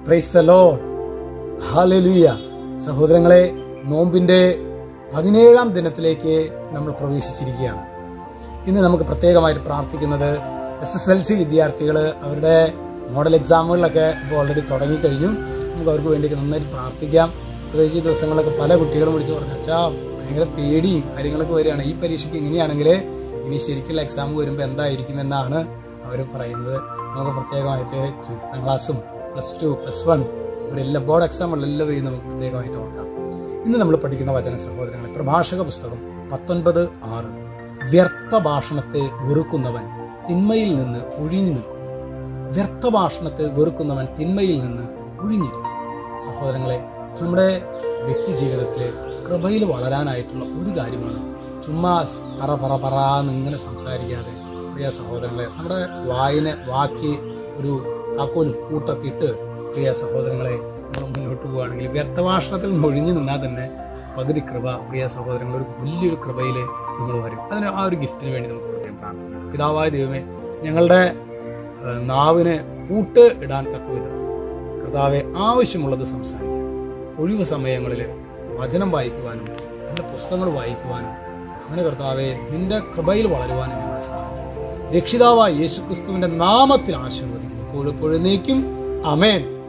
praise the Lord ഹാലലുയ സഹോദരങ്ങളെ നോമ്പിന്റെ പതിനേഴാം ദിനത്തിലേക്ക് നമ്മൾ പ്രവേശിച്ചിരിക്കുകയാണ് ഇന്ന് നമുക്ക് പ്രത്യേകമായിട്ട് പ്രാർത്ഥിക്കുന്നത് എസ് എസ് എൽ സി വിദ്യാർത്ഥികൾ അവരുടെ മോഡൽ എക്സാമുകളിലൊക്കെ ഇപ്പോൾ ഓൾറെഡി തുടങ്ങിക്കഴിഞ്ഞു നമുക്ക് അവർക്ക് വേണ്ടി നന്നായിട്ട് പ്രാർത്ഥിക്കാം പ്രത്യേകിച്ച് ഈ ദിവസങ്ങളിലൊക്കെ പല കുട്ടികളും വിളിച്ച് പറഞ്ഞു അച്ഛാ ഭയങ്കര പേടിയും കാര്യങ്ങളൊക്കെ വരികയാണ് ഈ പരീക്ഷയ്ക്ക് ഇങ്ങനെയാണെങ്കിൽ ഇനി ശരിക്കുള്ള എക്സാം വരുമ്പോൾ എന്തായിരിക്കും എന്നാണ് അവർ പറയുന്നത് നമുക്ക് പ്രത്യേകമായിട്ട് പത്താം ക്ലാസ്സും പ്ലസ് ടു പ്ലസ് വൺ ഇവിടെ എല്ലാ ബോർഡ് എക്സാമുകളിൽ എല്ലാവരെയും നമുക്ക് പ്രത്യേകമായിട്ട് ഓർക്കാം ഇന്ന് നമ്മൾ പഠിക്കുന്ന വചന സഹോദരങ്ങളെ പ്രഭാഷക പുസ്തകം പത്തൊൻപത് ആറ് വ്യർത്ഥ ഭാഷണത്തെ വെറുക്കുന്നവൻ തിന്മയിൽ നിന്ന് ഒഴിഞ്ഞു നിൽക്കും വ്യർത്ഥ ഭാഷണത്തെ വെറുക്കുന്നവൻ തിന്മയിൽ നിന്ന് ഒഴിഞ്ഞിരിക്കും സഹോദരങ്ങളെ നമ്മുടെ വ്യക്തി ജീവിതത്തിൽ കൃപയിൽ വളരാനായിട്ടുള്ള ഒരു കാര്യമാണ് ചുമ്മാ പറ പറ പറ എന്നിങ്ങനെ സംസാരിക്കാതെ പ്രിയ സഹോദരങ്ങളെ നമ്മുടെ വായിന് വാക്കി ഒരു താക്കോലും കൂട്ടൊക്കെ ഇട്ട് പ്രിയ സഹോദരങ്ങളെ നമ്മൾ മുന്നോട്ട് പോവുകയാണെങ്കിൽ വ്യർത്ഥഭാഷണത്തിൽ നിന്ന് ഒഴിഞ്ഞു നിന്നാൽ തന്നെ പകുതി കൃപ പ്രിയ സഹോദരങ്ങൾ ഒരു വലിയൊരു കൃപയിൽ നിങ്ങൾ വരും അതിന് ആ ഒരു ഗിഫ്റ്റിന് വേണ്ടി നമുക്ക് പ്രത്യേകം പ്രാർത്ഥിക്കാം പിതാവായ ദൈവമേ ഞങ്ങളുടെ ഏഹ്, നാവിന് പൂട്ട് ഇടാൻ തക്ക വിധത്തിൽ കർത്താവെ ആവശ്യമുള്ളത് സംസാരിക്കാം ഒഴിവ് സമയങ്ങളിൽ വചനം വായിക്കുവാനും നല്ല പുസ്തകങ്ങൾ വായിക്കുവാനും അങ്ങനെ കർത്താവെ നിന്റെ കൃപയിൽ വളരുവാനും ഞങ്ങളെ സഹായിക്കും രക്ഷിതാവായ യേശുക്രിസ്തുവിന്റെ നാമത്തിൽ ആശീർവദിക്കുന്നു എപ്പോഴും എപ്പോഴും നീക്കും അമേൻ